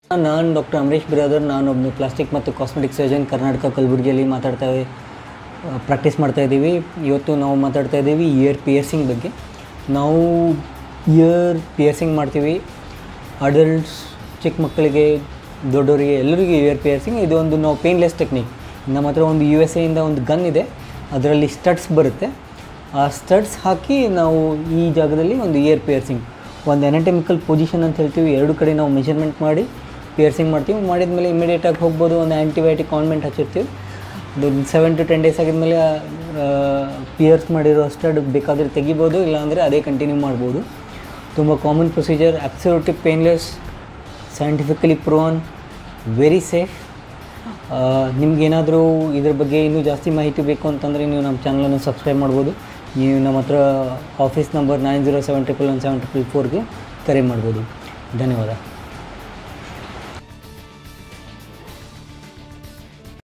ನಾನು doctor Amaresh brother ನಾನು ಒಬ್ಬನು ಪ್ಲಾಸ್ಟಿಕ್ ಮತ್ತು ಕಾಸ್ಮೆಟಿಕ್ ಸರ್ಜನ್ ಕರ್ನಾಟಕ ಕಲಬುರಗಿಯಲ್ಲಿ ಮಾತಾಡ್ತಾ ಪ್ರಾಕ್ಟೀಸ್ ಮಾಡ್ತಾ ಇದ್ದೀವಿ ಇವತ್ತು ನಾವು ಮಾತಾಡ್ತಾ ಇದ್ದೀವಿ ಇಯರ್ ಪಿಯರ್ಸಿಂಗ್ ಬಗ್ಗೆ ನಾವು ಇಯರ್ ಪಿಯರ್ಸಿಂಗ್ ಮಾಡ್ತೀವಿ ಅಡಲ್ಟ್ಸ್ ಚಿಕ್ಕ ಮಕ್ಕಳಿಗೆ ದೊಡ್ಡವರಿಗೆ ಎಲ್ಲರಿಗೂ ಇಯರ್ ಪಿಯರ್ಸಿಂಗ್ ಇದು ಒಂದು ನಾವು ಪೇನ್ಲೆಸ್ ಟೆಕ್ನಿಕ್ ನಮ್ಮ ಹತ್ರ ಒಂದು ಯು ಎಸ್ ಎಯಿಂದ ಒಂದು ಗನ್ ಇದೆ ಅದರಲ್ಲಿ ಸ್ಟಡ್ಸ್ ಬರುತ್ತೆ ಆ ಸ್ಟಡ್ಸ್ ಹಾಕಿ ನಾವು ಈ ಜಾಗದಲ್ಲಿ ಒಂದು ಇಯರ್ ಪಿಯರ್ಸಿಂಗ್ ಒಂದು ಎನಟಮಿಕಲ್ ಪೊಸಿಷನ್ ಅಂತ ಹೇಳ್ತೀವಿ ಎರಡು ಕಡೆ ನಾವು ಮೆಷರ್ಮೆಂಟ್ ಮಾಡಿ ಪಿಯರ್ಸಿಂಗ್ ಮಾಡ್ತೀವಿ ಮಾಡಿದ್ಮೇಲೆ ಇಮಿಡಿಯೇಟಾಗಿ ಹೋಗ್ಬೋದು ಒಂದು ಆ್ಯಂಟಿಬಯೋಟಿಕ್ ಕಾನ್ಮೆಂಟ್ ಹಚ್ಚಿರ್ತೀವಿ ಒಂದು ಸೆವೆನ್ ಟು ಟೆನ್ ಡೇಸ್ ಆಗಿದ್ಮೇಲೆ ಪಿಯರ್ಸ್ ಮಾಡಿರೋ ಸ್ಟಡ್ ಬೇಕಾದರೆ ತೆಗಿಬೋದು ಇಲ್ಲಾಂದರೆ ಅದೇ ಕಂಟಿನ್ಯೂ ಮಾಡ್ಬೋದು ತುಂಬ common procedure absolutely painless scientifically proven very safe ನಿಮ್ಗೇನಾದರೂ ಇದ್ರ ಬಗ್ಗೆ ಇನ್ನೂ ಜಾಸ್ತಿ ಮಾಹಿತಿ ಬೇಕು ಅಂತಂದರೆ ನೀವು ನಮ್ಮ ಚಾನಲನ್ನು ಸಬ್ಸ್ಕ್ರೈಬ್ ಮಾಡ್ಬೋದು ನೀವು ನಮ್ಮ ಹತ್ರ office number nine zero seven triple one seven triple ಫೋರ್ಗೆ ಕರೆ ಮಾಡ್ಬೋದು ಧನ್ಯವಾದ